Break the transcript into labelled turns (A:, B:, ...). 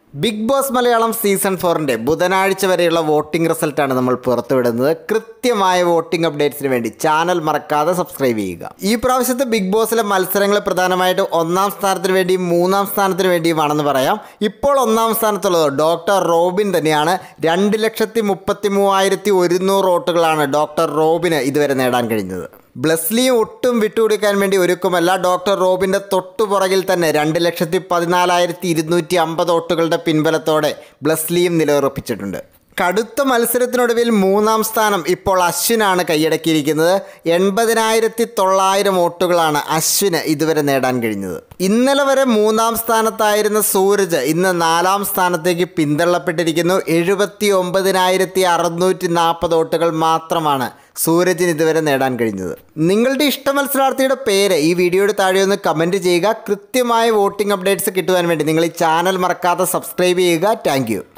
A: big boss Malayalam season ഫോറിൻ്റെ ബുധനാഴ്ച വരെയുള്ള വോട്ടിംഗ് റിസൾട്ടാണ് നമ്മൾ പുറത്തുവിടുന്നത് കൃത്യമായ വോട്ടിംഗ് അപ്ഡേറ്റ്സിന് വേണ്ടി ചാനൽ മറക്കാതെ സബ്സ്ക്രൈബ് ചെയ്യുക ഈ പ്രാവശ്യത്തെ ബിഗ് ബോസിലെ മത്സരങ്ങൾ പ്രധാനമായിട്ട് ഒന്നാം സ്ഥാനത്തിന് വേണ്ടിയും മൂന്നാം സ്ഥാനത്തിന് വേണ്ടിയുമാണെന്ന് പറയാം ഇപ്പോൾ ഒന്നാം സ്ഥാനത്തുള്ളത് ഡോക്ടർ റോബിൻ തന്നെയാണ് രണ്ട് ലക്ഷത്തി മുപ്പത്തി മൂവായിരത്തി ഒരുന്നൂറ് വോട്ടുകളാണ് ഡോക്ടർ റോബിന് ഇതുവരെ നേടാൻ കഴിഞ്ഞത് ബ്ലസ്ലിയും ഒട്ടും വിട്ടുകൊടുക്കാൻ വേണ്ടി ഒരുക്കുമല്ല ഡോക്ടർ റോബിൻ്റെ തൊട്ടുപുറകിൽ തന്നെ രണ്ട് ലക്ഷത്തി പതിനാലായിരത്തി ഇരുന്നൂറ്റി അമ്പത് വോട്ടുകളുടെ പിൻബലത്തോടെ ബ്ലസ്ലിയും നിലയുറപ്പിച്ചിട്ടുണ്ട് കടുത്ത മത്സരത്തിനൊടുവിൽ മൂന്നാം സ്ഥാനം ഇപ്പോൾ അശ്വിനാണ് കൈയടക്കിയിരിക്കുന്നത് എൺപതിനായിരത്തി തൊള്ളായിരം വോട്ടുകളാണ് അശ്വിന് ഇതുവരെ നേടാൻ കഴിഞ്ഞത് ഇന്നലെ വരെ മൂന്നാം സ്ഥാനത്തായിരുന്ന സൂരജ് ഇന്ന് നാലാം സ്ഥാനത്തേക്ക് പിന്തള്ളപ്പെട്ടിരിക്കുന്നു എഴുപത്തി ഒമ്പതിനായിരത്തി അറുന്നൂറ്റി നാൽപ്പത് വോട്ടുകൾ മാത്രമാണ് സൂരജിന് ഇതുവരെ നേടാൻ കഴിഞ്ഞത് നിങ്ങളുടെ ഇഷ്ട മത്സരാർത്ഥിയുടെ പേര് ഈ വീഡിയോയുടെ താഴെ ഒന്ന് കമൻറ്റ് ചെയ്യുക കൃത്യമായ വോട്ടിംഗ് അപ്ഡേറ്റ്സ് കിട്ടുവാൻ വേണ്ടി നിങ്ങൾ ഈ ചാനൽ മറക്കാതെ സബ്സ്ക്രൈബ് ചെയ്യുക താങ്ക്